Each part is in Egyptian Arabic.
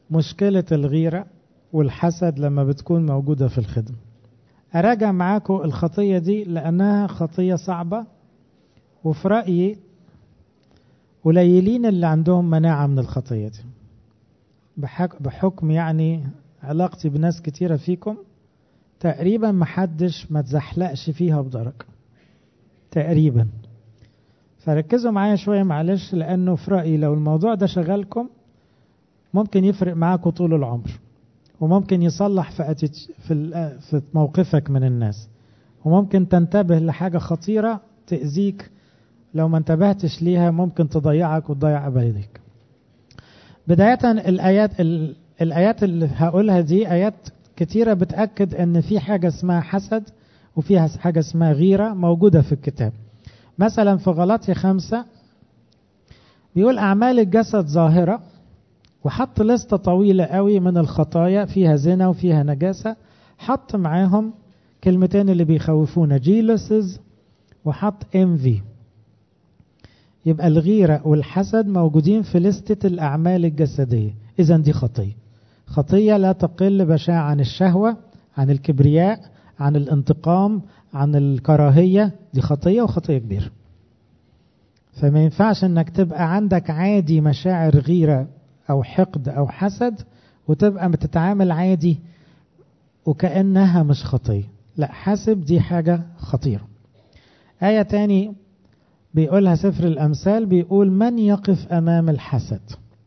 مشكلة الغيرة والحسد لما بتكون موجودة في الخدمة أراجع معاكم الخطية دي لأنها خطية صعبة وفي رأيي قليلين اللي عندهم مناعة من الخطية دي بحكم يعني علاقتي بناس كتيرة فيكم تقريبا محدش ما تزحلقش فيها بدرجة تقريبا فركزوا معايا شوية معلش لأنه في رأيي لو الموضوع ده شغلكم ممكن يفرق معاكم طول العمر وممكن يصلح في في في موقفك من الناس وممكن تنتبه لحاجة خطيرة تأذيك لو ما انتبهتش ليها ممكن تضيعك وتضيع أبدك بداية الآيات الآيات اللي هقولها دي آيات كتيرة بتأكد أن في حاجة اسمها حسد وفيها حاجة اسمها غيرة موجودة في الكتاب مثلا في غلطي خمسة بيقول أعمال الجسد ظاهرة وحط لستة طويلة قوي من الخطايا فيها زنا وفيها نجاسة حط معاهم كلمتين اللي بيخوفونا جيلسز وحط envy يبقى الغيرة والحسد موجودين في لستة الأعمال الجسدية إذا دي خطية خطية لا تقل بشاعة عن الشهوة عن الكبرياء عن الانتقام عن الكراهية دي خطية وخطية كبيرة فما ينفعش انك تبقى عندك عادي مشاعر غيرة او حقد او حسد وتبقى بتتعامل عادي وكأنها مش خطية لا حاسب دي حاجة خطيرة آية تاني بيقولها سفر الأمثال بيقول من يقف أمام الحسد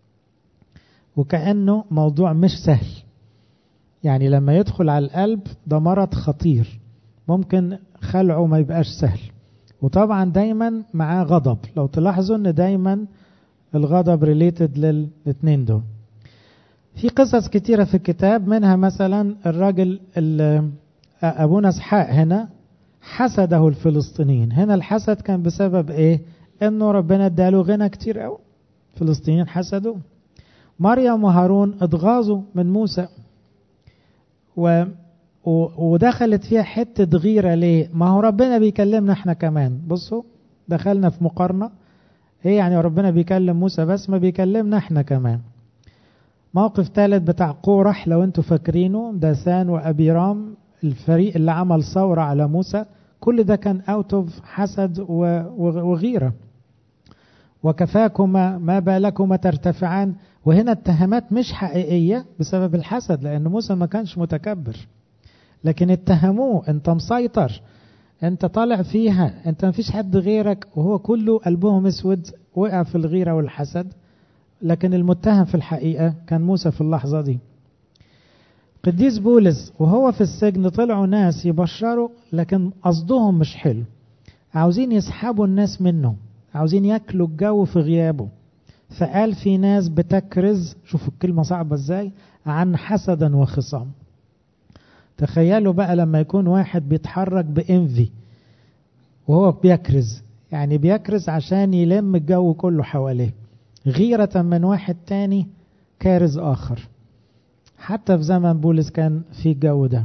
وكأنه موضوع مش سهل يعني لما يدخل على القلب ده مرض خطير ممكن خلعه ما يبقاش سهل وطبعا دايما معاه غضب لو تلاحظوا ان دايما الغضب ريليتد للاثنين دول في قصص كتيرة في الكتاب منها مثلا الراجل أبونا اسحاق هنا حسده الفلسطينيين هنا الحسد كان بسبب ايه انه ربنا اداله غنى كتير قوي الفلسطينيين حسدوا مريم وهارون اتغاظوا من موسى و ودخلت فيها حتة غيرة ليه ما هو ربنا بيكلمنا احنا كمان بصوا دخلنا في مقارنة ايه يعني ربنا بيكلم موسى بس ما بيكلمنا احنا كمان موقف ثالث بتاع قورح لو انتوا فاكرينه داسان وابيرام الفريق اللي عمل ثورة على موسى كل ده كان اوت اوف حسد وغيرة وكفاكما ما بالكما ترتفعان وهنا اتهامات مش حقيقية بسبب الحسد لأن موسى ما كانش متكبر لكن اتهموه انت مسيطر انت طالع فيها انت ما فيش حد غيرك وهو كله قلبهم اسود وقع في الغيرة والحسد لكن المتهم في الحقيقة كان موسى في اللحظة دي قديس بولس وهو في السجن طلعوا ناس يبشروا لكن قصدهم مش حلو عاوزين يسحبوا الناس منه عاوزين ياكلوا الجو في غيابه فقال في ناس بتكرز شوفوا الكلمة صعبة ازاي عن حسدا وخصام تخيلوا بقى لما يكون واحد بيتحرك بانفي وهو بيكرز يعني بيكرز عشان يلم الجو كله حواليه غيرة من واحد تاني كارز آخر حتى في زمن بولس كان في الجو ده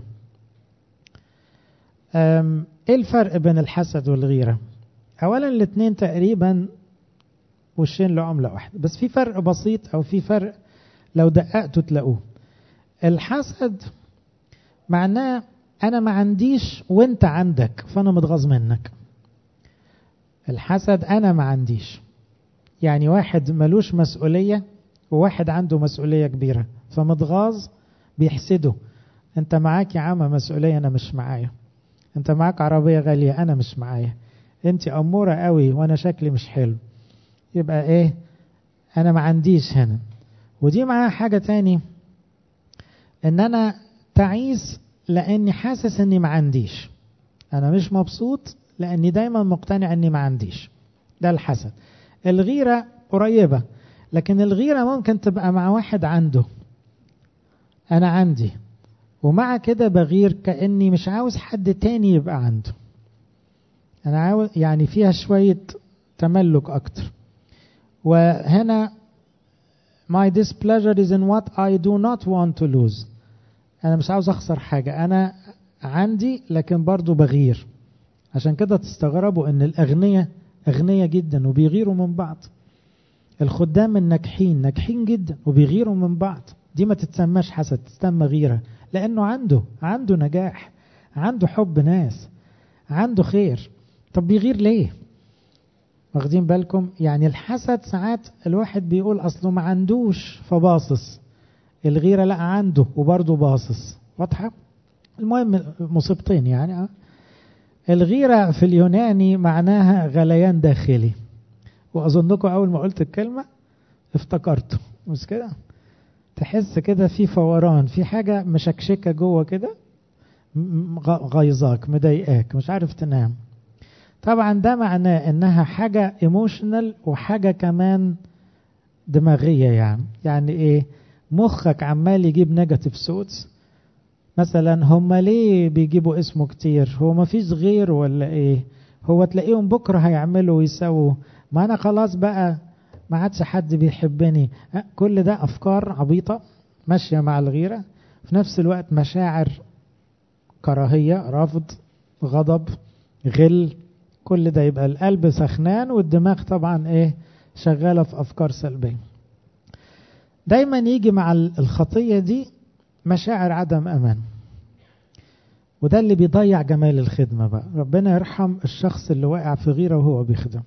ايه الفرق بين الحسد والغيرة اولا الاثنين تقريبا وشين لعملة واحدة بس في فرق بسيط او في فرق لو دققتوا تلاقوه الحسد معناه انا ما عنديش وانت عندك فانا متغاظ منك الحسد انا ما عنديش يعني واحد ملوش مسؤولية وواحد عنده مسؤولية كبيرة فمتغاظ بيحسده انت معاك يا عم مسؤولية انا مش معايا انت معاك عربية غالية انا مش معايا انت امورة قوي وانا شكلي مش حلو يبقى ايه انا ما عنديش هنا ودي معاها حاجة تاني ان انا تعيس لاني حاسس اني ما عنديش انا مش مبسوط لاني دايما مقتنع اني ما عنديش ده الحسد الغيرة قريبة لكن الغيرة ممكن تبقى مع واحد عنده انا عندي ومع كده بغير كاني مش عاوز حد تاني يبقى عنده انا عاوز يعني فيها شوية تملك اكتر وهنا my displeasure is in what I do not want to lose انا مش عاوز اخسر حاجة انا عندي لكن برضو بغير عشان كده تستغربوا ان الاغنياء اغنياء جدا وبيغيروا من بعض الخدام الناجحين ناجحين جدا وبيغيروا من بعض دي ما تتسماش حسد تتسمى غيرة لأنه عنده عنده نجاح عنده حب ناس عنده خير طب بيغير ليه واخدين بالكم يعني الحسد ساعات الواحد بيقول أصله ما عندوش فباصص الغيرة لا عنده وبرضه باصص واضحة المهم مصيبتين يعني الغيرة في اليوناني معناها غليان داخلي وأظنكم أول ما قلت الكلمة افتكرته مش كده تحس كده في فوران في حاجة مشكشكة جوه كده غيظاك مضايقاك مش عارف تنام طبعا ده معناه انها حاجة ايموشنال وحاجة كمان دماغية يعني يعني ايه مخك عمال يجيب نيجاتيف سوتس مثلا هم ليه بيجيبوا اسمه كتير هو ما فيش غير ولا ايه هو تلاقيهم بكرة هيعملوا ويسووا ما انا خلاص بقى ما عادش حد بيحبني كل ده افكار عبيطة ماشية مع الغيرة في نفس الوقت مشاعر كراهية رفض غضب غل كل ده يبقى القلب سخنان والدماغ طبعا ايه شغالة في افكار سلبية دايما يجي مع الخطية دي مشاعر عدم امان وده اللي بيضيع جمال الخدمة بقى ربنا يرحم الشخص اللي واقع في غيرة وهو بيخدم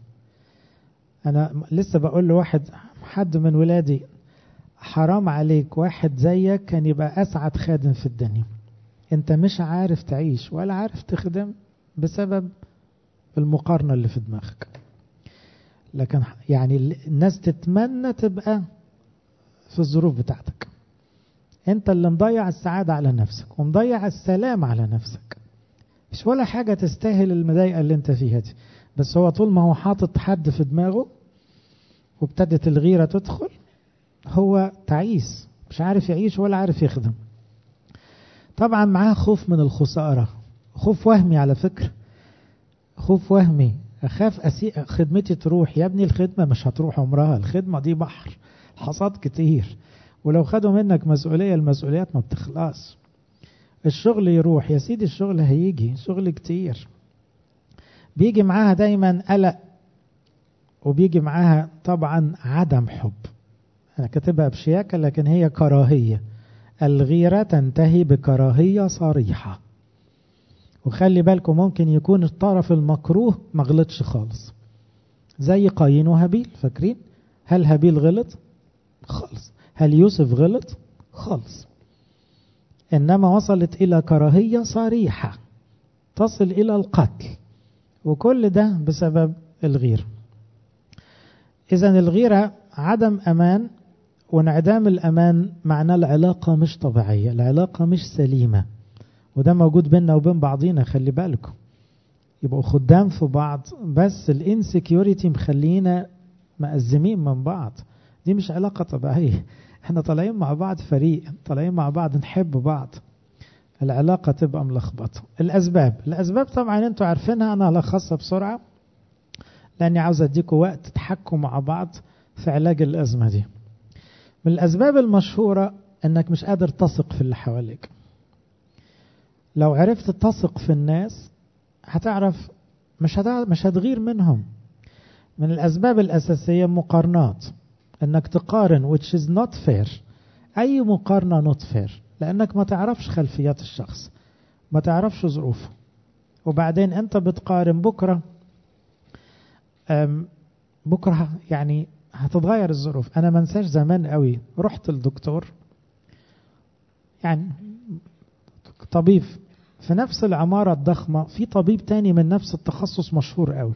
انا لسه بقول لواحد حد من ولادي حرام عليك واحد زيك كان يبقى اسعد خادم في الدنيا انت مش عارف تعيش ولا عارف تخدم بسبب المقارنة اللي في دماغك لكن يعني الناس تتمنى تبقى في الظروف بتاعتك انت اللي مضيع السعادة على نفسك ومضيع السلام على نفسك مش ولا حاجة تستاهل المضايقة اللي انت فيها دي بس هو طول ما هو حاطط حد في دماغه وابتدت الغيرة تدخل هو تعيس مش عارف يعيش ولا عارف يخدم طبعا معاه خوف من الخسارة خوف وهمي على فكرة خوف وهمي أخاف أسيء خدمتي تروح يا ابني الخدمة مش هتروح عمرها الخدمة دي بحر حصاد كتير ولو خدوا منك مسؤولية المسؤوليات ما بتخلص الشغل يروح يا سيدي الشغل هيجي شغل كتير بيجي معاها دايما قلق وبيجي معاها طبعا عدم حب أنا كاتبها بشياكة لكن هي كراهية الغيرة تنتهي بكراهية صريحة وخلي بالكم ممكن يكون الطرف المكروه ما غلطش خالص زي قايين وهابيل فاكرين هل هابيل غلط خالص هل يوسف غلط خالص إنما وصلت إلى كراهية صريحة تصل إلى القتل وكل ده بسبب الغيرة إذا الغيرة عدم أمان وانعدام الأمان معناه العلاقة مش طبيعية العلاقة مش سليمة وده موجود بيننا وبين بعضينا خلي بالكم يبقوا خدام في بعض بس الانسكيورتي مخلينا مأزمين من بعض دي مش علاقة طبيعية احنا طالعين مع بعض فريق طالعين مع بعض نحب بعض العلاقة تبقى ملخبطة الأسباب الأسباب طبعا انتوا عارفينها أنا هلخصها بسرعة لأني عاوز أديكم وقت تحكوا مع بعض في علاج الأزمة دي من الأسباب المشهورة أنك مش قادر تثق في اللي حواليك لو عرفت تثق في الناس هتعرف مش هتعرف مش هتغير منهم من الأسباب الأساسية مقارنات أنك تقارن which is not fair أي مقارنة not fair لأنك ما تعرفش خلفيات الشخص ما تعرفش ظروفه وبعدين أنت بتقارن بكرة بكرة يعني هتتغير الظروف أنا ما انساش زمان قوي رحت الدكتور يعني طبيب في نفس العمارة الضخمة في طبيب تاني من نفس التخصص مشهور قوي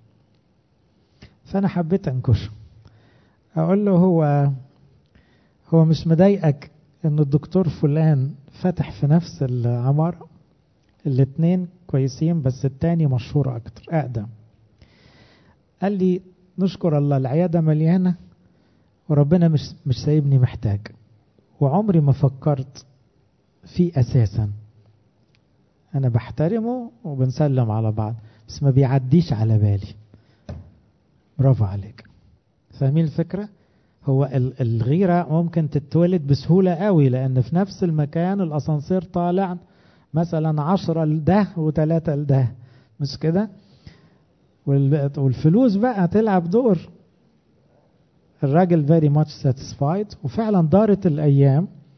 فأنا حبيت أنكشه أقول له هو هو مش مضايقك إن الدكتور فلان فتح في نفس العمارة الاتنين كويسين بس التاني مشهور أكتر أقدم قال لي نشكر الله العيادة مليانة وربنا مش مش سايبني محتاج وعمري ما فكرت فيه أساسا أنا بحترمه وبنسلم على بعض بس ما بيعديش على بالي برافو عليك فاهمين الفكرة هو الغيرة ممكن تتولد بسهولة قوي لأن في نفس المكان الأسانسير طالع مثلا عشرة لده وثلاثة لده مش كده والفلوس بقى تلعب دور الراجل very much satisfied وفعلا دارت الأيام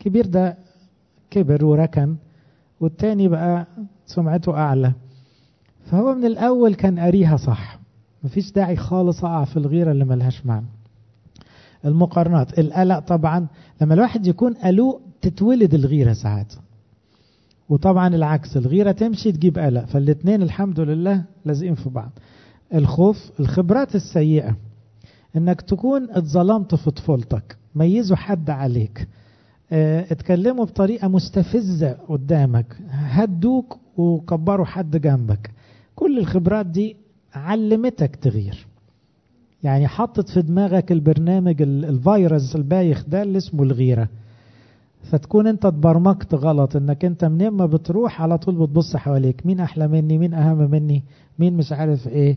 الكبير ده كبر وركن والتاني بقى سمعته أعلى فهو من الأول كان قاريها صح مفيش داعي خالص أقع في الغيرة اللي ملهاش معنى المقارنات القلق طبعا لما الواحد يكون قلوق تتولد الغيرة ساعات وطبعا العكس الغيرة تمشي تجيب قلق فالاتنين الحمد لله لازقين في بعض الخوف الخبرات السيئة انك تكون اتظلمت في طفولتك ميزوا حد عليك اه اتكلموا بطريقة مستفزة قدامك هدوك وكبروا حد جنبك كل الخبرات دي علمتك تغير يعني حطت في دماغك البرنامج الفيروس البايخ ده اللي اسمه الغيرة فتكون انت اتبرمجت غلط انك انت منين ما بتروح على طول بتبص حواليك مين احلى مني مين اهم مني مين مش عارف ايه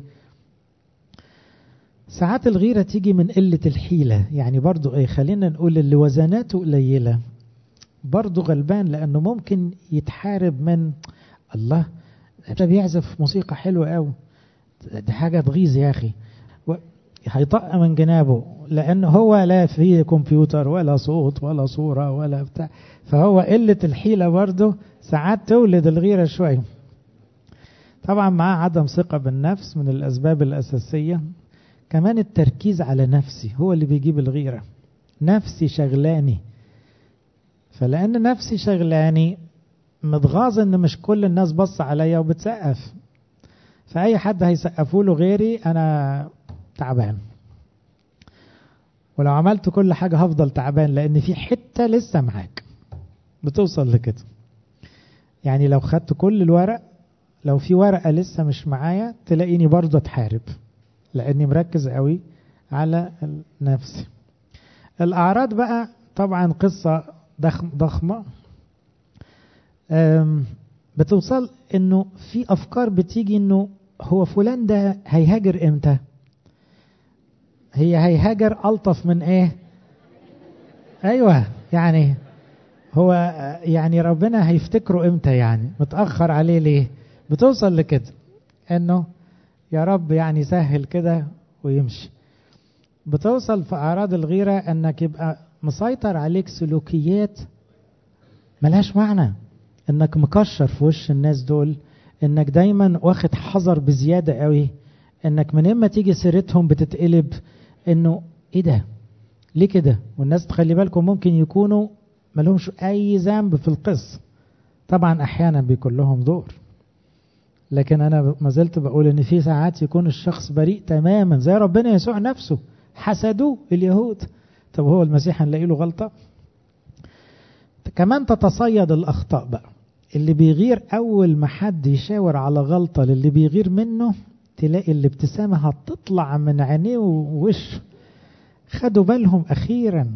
ساعات الغيرة تيجي من قلة الحيلة يعني برضو ايه خلينا نقول اللي وزناته قليلة برضو غلبان لانه ممكن يتحارب من الله ده بيعزف موسيقى حلوة قوي دي حاجة تغيظ يا اخي هيطق من جنابه لان هو لا فيه كمبيوتر ولا صوت ولا صورة ولا بتاع فهو قلة الحيلة برضه ساعات تولد الغيرة شوية طبعا معاه عدم ثقة بالنفس من الأسباب الأساسية كمان التركيز على نفسي هو اللي بيجيب الغيرة نفسي شغلاني فلأن نفسي شغلاني متغاظ ان مش كل الناس بص عليا وبتسقف فأي حد هيسقفوا له غيري أنا تعبان ولو عملت كل حاجة هفضل تعبان لأن في حتة لسه معاك بتوصل لكده يعني لو خدت كل الورق لو في ورقة لسه مش معايا تلاقيني برضه اتحارب لأني مركز قوي على نفسي الأعراض بقى طبعا قصة ضخم ضخمة بتوصل انه في افكار بتيجي انه هو فلان ده هيهاجر امتى هي هيهاجر الطف من ايه ايوه يعني هو يعني ربنا هيفتكره امتى يعني متاخر عليه ليه بتوصل لكده انه يا رب يعني سهل كده ويمشي بتوصل في اعراض الغيره انك يبقى مسيطر عليك سلوكيات ملهاش معنى انك مكشر في وش الناس دول انك دايما واخد حذر بزياده قوي انك من اما تيجي سيرتهم بتتقلب انه ايه ده ليه كده والناس تخلي بالكم ممكن يكونوا ملهمش اي ذنب في القصه طبعا احيانا بيكون لهم دور لكن انا ما زلت بقول ان في ساعات يكون الشخص بريء تماما زي ربنا يسوع نفسه حسدوه اليهود طب هو المسيح هنلاقي له غلطه كمان تتصيد الاخطاء بقى اللي بيغير اول ما حد يشاور على غلطه للي بيغير منه تلاقي الابتسامه هتطلع من عينيه ووشه خدوا بالهم اخيرا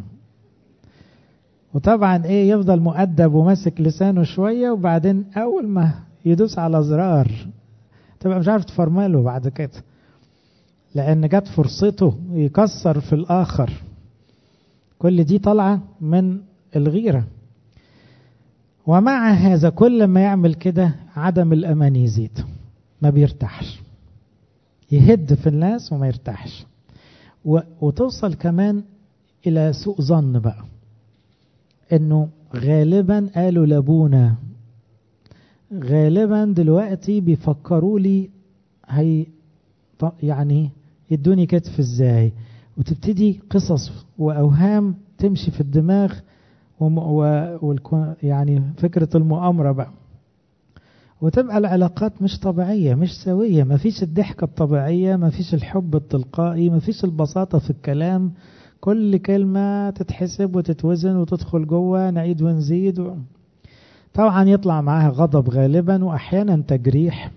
وطبعا ايه يفضل مؤدب وماسك لسانه شويه وبعدين اول ما يدوس على زرار تبقى مش عارف تفرمله بعد كده لان جت فرصته يكسر في الاخر كل دي طالعه من الغيره ومع هذا كل ما يعمل كده عدم الامان يزيد ما بيرتاحش يهد في الناس وما يرتاحش وتوصل كمان الى سوء ظن بقى انه غالبا قالوا لابونا غالبا دلوقتي بيفكروا لي هي يعني يدوني كتف ازاي وتبتدي قصص واوهام تمشي في الدماغ وم... و... يعني فكرة المؤامرة بقى وتبقى العلاقات مش طبيعية مش سوية مفيش الضحكة الطبيعية مفيش الحب التلقائي مفيش البساطة في الكلام كل كلمة تتحسب وتتوزن وتدخل جوه نعيد ونزيد و... طبعا يطلع معاها غضب غالبا واحيانا تجريح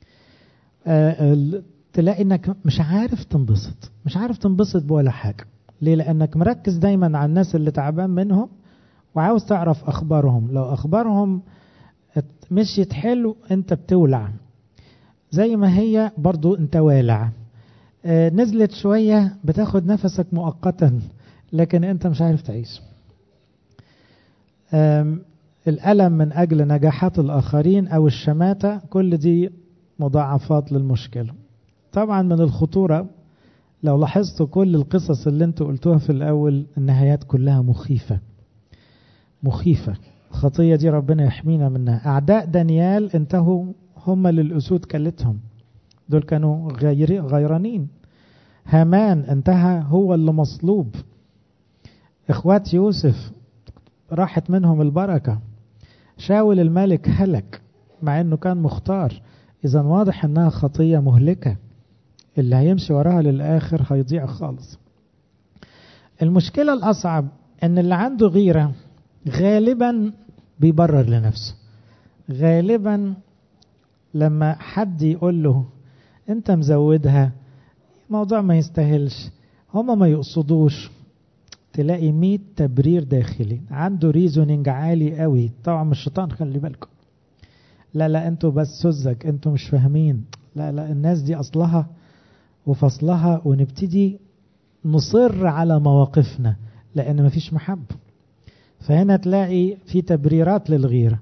آه تلاقي انك مش عارف تنبسط مش عارف تنبسط بولا حاجة ليه لانك مركز دايما على الناس اللي تعبان منهم وعاوز تعرف اخبارهم لو اخبارهم مشيت حلو انت بتولع زي ما هي برضو انت والع آه نزلت شوية بتاخد نفسك مؤقتا لكن انت مش عارف تعيش الألم من أجل نجاحات الآخرين أو الشماتة كل دي مضاعفات للمشكلة طبعا من الخطورة لو لاحظتوا كل القصص اللي انتوا قلتوها في الأول النهايات كلها مخيفة مخيفة الخطية دي ربنا يحمينا منها أعداء دانيال انتهوا هم للأسود كلتهم دول كانوا غير غيرانين هامان انتهى هو اللي مصلوب اخوات يوسف راحت منهم البركة شاول الملك هلك مع انه كان مختار اذا واضح انها خطية مهلكة اللي هيمشي وراها للاخر هيضيع خالص المشكلة الاصعب ان اللي عنده غيرة غالبا بيبرر لنفسه غالبا لما حد يقول له انت مزودها موضوع ما يستاهلش هما ما يقصدوش تلاقي مية تبرير داخلي عنده ريزونينج عالي قوي طبعا من الشيطان خلي بالكم لا لا انتوا بس سذج انتوا مش فاهمين لا لا الناس دي اصلها وفصلها ونبتدي نصر على مواقفنا لان مفيش محبه فهنا تلاقي في تبريرات للغيره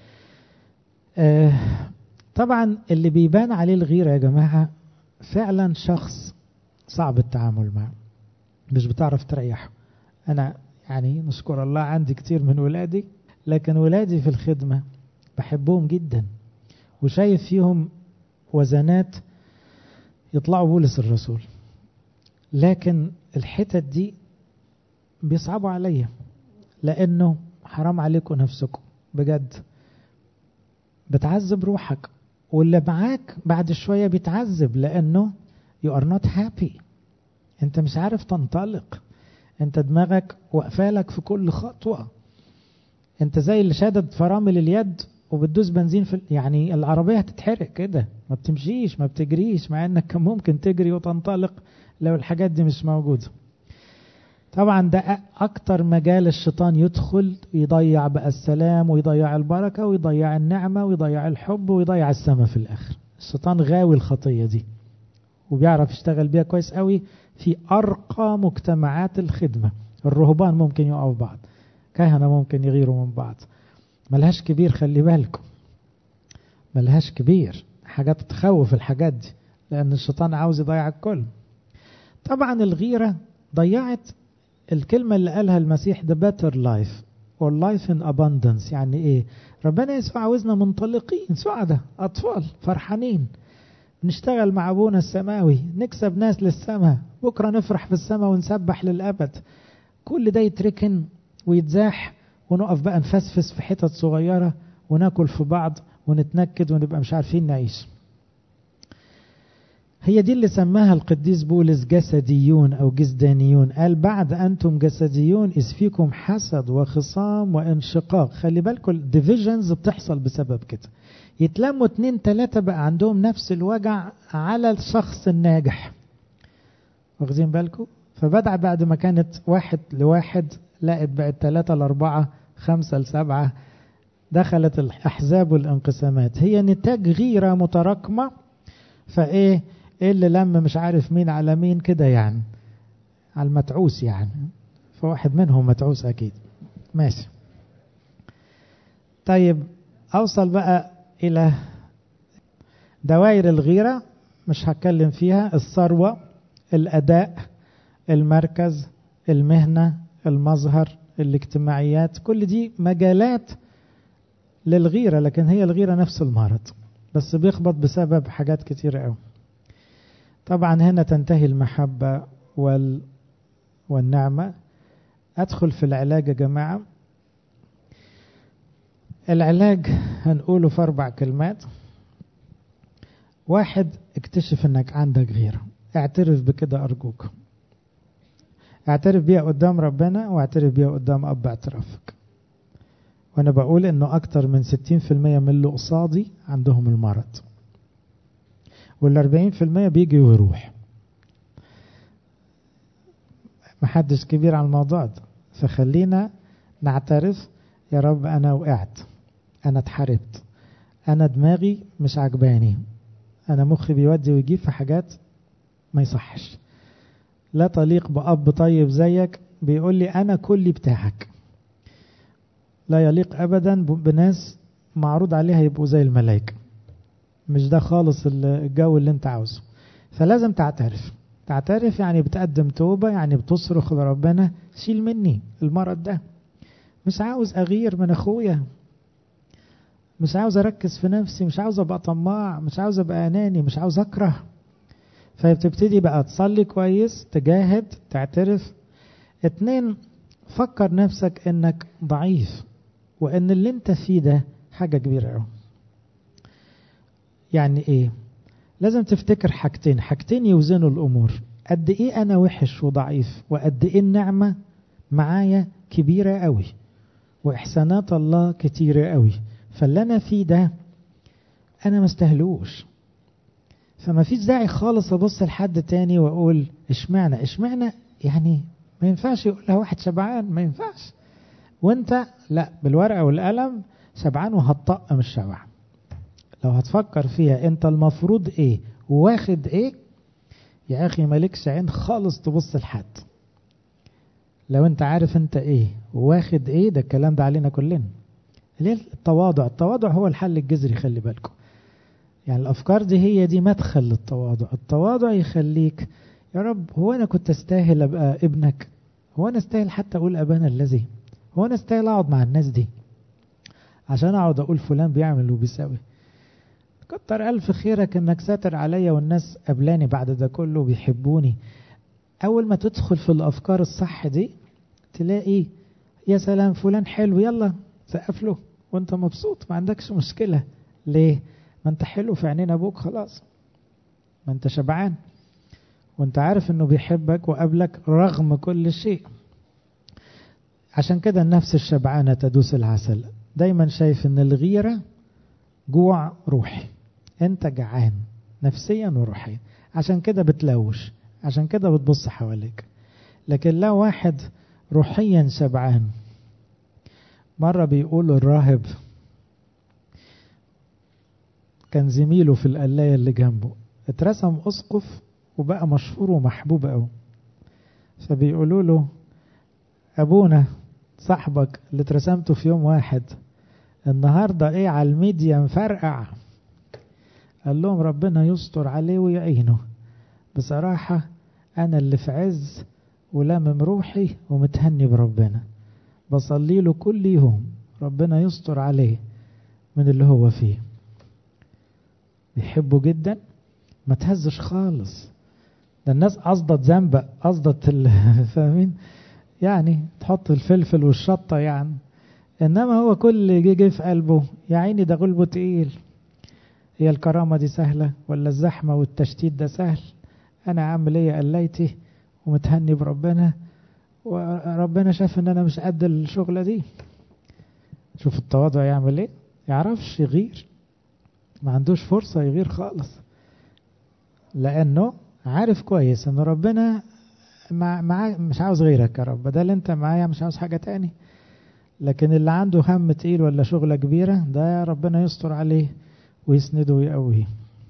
آه طبعا اللي بيبان عليه الغيره يا جماعه فعلا شخص صعب التعامل معه مش بتعرف تريحه انا يعني نشكر الله عندي كتير من ولادي لكن ولادي في الخدمه بحبهم جدا وشايف فيهم وزنات يطلعوا بولس الرسول لكن الحتت دي بيصعبوا عليا لانه حرام عليكم نفسكم بجد بتعذب روحك واللي معاك بعد شويه بيتعذب لانه you are not happy انت مش عارف تنطلق انت دماغك واقفالك في كل خطوه انت زي اللي شادد فرامل اليد وبتدوس بنزين في يعني العربيه هتتحرق كده ما بتمشيش ما بتجريش مع انك كان ممكن تجري وتنطلق لو الحاجات دي مش موجوده طبعا ده اكتر مجال الشيطان يدخل يضيع بقى السلام ويضيع البركه ويضيع النعمه ويضيع الحب ويضيع السماء في الاخر الشيطان غاوي الخطيه دي وبيعرف يشتغل بيها كويس قوي في ارقى مجتمعات الخدمه الرهبان ممكن يقعوا بعض كهنه ممكن يغيروا من بعض ملهاش كبير خلي بالكم ملهاش كبير حاجات تخوف الحاجات دي لان الشيطان عاوز يضيع الكل طبعا الغيره ضيعت الكلمه اللي قالها المسيح the better life or life in abundance يعني ايه ربنا يسوع عاوزنا منطلقين سعداء اطفال فرحانين نشتغل مع ابونا السماوي نكسب ناس للسماء بكره نفرح في السماء ونسبح للابد كل ده يتركن ويتزاح ونقف بقى نفسفس في حتت صغيره وناكل في بعض ونتنكد ونبقى مش عارفين نعيش هي دي اللي سماها القديس بولس جسديون او جسدانيون قال بعد انتم جسديون اذ فيكم حسد وخصام وانشقاق خلي بالكم الديفيجنز بتحصل بسبب كده يتلموا اتنين تلاتة بقى عندهم نفس الوجع على الشخص الناجح واخدين بالكم فبدع بعد ما كانت واحد لواحد لقت بقت تلاتة لأربعة خمسة لسبعة دخلت الأحزاب والانقسامات هي نتاج غيرة متراكمة فإيه إيه اللي لم مش عارف مين على مين كده يعني على المتعوس يعني فواحد منهم متعوس أكيد ماشي طيب أوصل بقى إلى دوائر الغيرة مش هتكلم فيها الثروة الأداء المركز المهنة المظهر الاجتماعيات كل دي مجالات للغيرة لكن هي الغيرة نفس المرض بس بيخبط بسبب حاجات كتيرة قوي طبعا هنا تنتهي المحبة وال والنعمة أدخل في العلاج يا جماعة العلاج هنقوله في أربع كلمات واحد اكتشف انك عندك غيرة اعترف بكده أرجوك اعترف بيها قدام ربنا واعترف بيها قدام أب اعترافك وأنا بقول إنه أكتر من 60% من اللي قصادي عندهم المرض والأربعين في المية بيجي ويروح محدش كبير على الموضوع ده فخلينا نعترف يا رب أنا وقعت أنا اتحاربت أنا دماغي مش عجباني أنا مخي بيودي ويجيب في حاجات ما يصحش لا تليق بأب طيب زيك بيقول لي أنا كلي بتاعك لا يليق أبدا بناس معروض عليها يبقوا زي الملائكة مش ده خالص الجو اللي انت عاوزه فلازم تعترف تعترف يعني بتقدم توبة يعني بتصرخ لربنا شيل مني المرض ده مش عاوز أغير من أخويا مش عاوز أركز في نفسي مش عاوز أبقى طماع مش عاوز أبقى أناني مش عاوز أكره فبتبتدي بقى تصلي كويس تجاهد تعترف اتنين فكر نفسك انك ضعيف وان اللي انت فيه ده حاجة كبيرة قوي يعني ايه لازم تفتكر حاجتين حاجتين يوزنوا الامور قد ايه انا وحش وضعيف وقد ايه النعمة معايا كبيرة قوي واحسانات الله كتيرة قوي فاللي انا فيه ده انا مستهلوش فما فيش داعي خالص ابص لحد تاني واقول اشمعنى اشمعنى يعني ما ينفعش يقولها واحد شبعان ما ينفعش وانت لا بالورقه والقلم شبعان وهتطق مش شبعان لو هتفكر فيها انت المفروض ايه واخد ايه يا اخي مالكش عين خالص تبص لحد لو انت عارف انت ايه واخد ايه ده الكلام ده علينا كلنا ليه التواضع التواضع هو الحل الجذري خلي بالكم يعني الافكار دي هي دي مدخل للتواضع التواضع يخليك يا رب هو انا كنت استاهل ابقى ابنك هو انا استاهل حتى اقول ابانا الذي هو انا استاهل اقعد مع الناس دي عشان اقعد اقول فلان بيعمل وبيساوي كتر الف خيرك انك ساتر عليا والناس قبلاني بعد ده كله بيحبوني اول ما تدخل في الافكار الصح دي تلاقي يا سلام فلان حلو يلا سقف له وانت مبسوط ما عندكش مشكلة ليه ما انت حلو في عينين ابوك خلاص ما انت شبعان وانت عارف انه بيحبك وقبلك رغم كل شيء عشان كده النفس الشبعانة تدوس العسل دايما شايف ان الغيرة جوع روحي انت جعان نفسيا وروحيا عشان كده بتلوش عشان كده بتبص حواليك لكن لو واحد روحيا شبعان مرة بيقول الراهب كان زميله في القلاية اللي جنبه اترسم أسقف وبقى مشهور ومحبوب قوي فبيقولوا له أبونا صاحبك اللي اترسمته في يوم واحد النهاردة ايه على الميديا مفرقع قال لهم ربنا يستر عليه ويعينه بصراحة أنا اللي في عز ولامم روحي ومتهني بربنا بصلي له كل يوم ربنا يستر عليه من اللي هو فيه بيحبه جدا ما تهزش خالص ده الناس قصدت ذنب قصدت فاهمين يعني تحط الفلفل والشطة يعني انما هو كل جه جه في قلبه يا عيني ده غلبه تقيل هي الكرامة دي سهلة ولا الزحمة والتشتيت ده سهل انا عامل ايه قليتي ومتهني بربنا وربنا شاف ان انا مش قد الشغلة دي شوف التواضع يعمل ايه يعرفش يغير ما عندوش فرصة يغير خالص لانه عارف كويس ان ربنا مع مع مش عاوز غيرك يا رب ده اللي انت معايا مش عاوز حاجة تاني لكن اللي عنده هم تقيل ولا شغلة كبيرة ده ربنا يستر عليه ويسنده ويقويه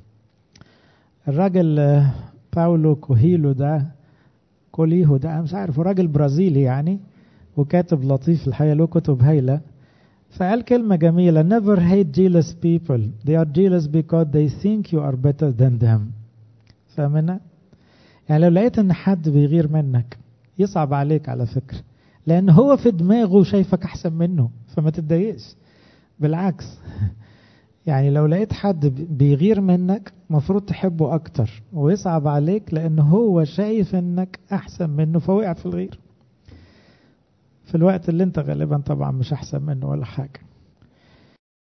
الراجل باولو كوهيلو ده كوليهو ده مش عارف راجل برازيلي يعني وكاتب لطيف الحقيقة له كتب هايلة فقال كلمة جميلة never hate jealous people they are jealous because they think you are better than them فاهمنا يعني لو لقيت ان حد بيغير منك يصعب عليك على فكرة لان هو في دماغه شايفك احسن منه فما تتضايقش بالعكس يعني لو لقيت حد بيغير منك مفروض تحبه اكتر ويصعب عليك لان هو شايف انك احسن منه فوقع في الغير في الوقت اللي انت غالبا طبعا مش احسن منه ولا حاجة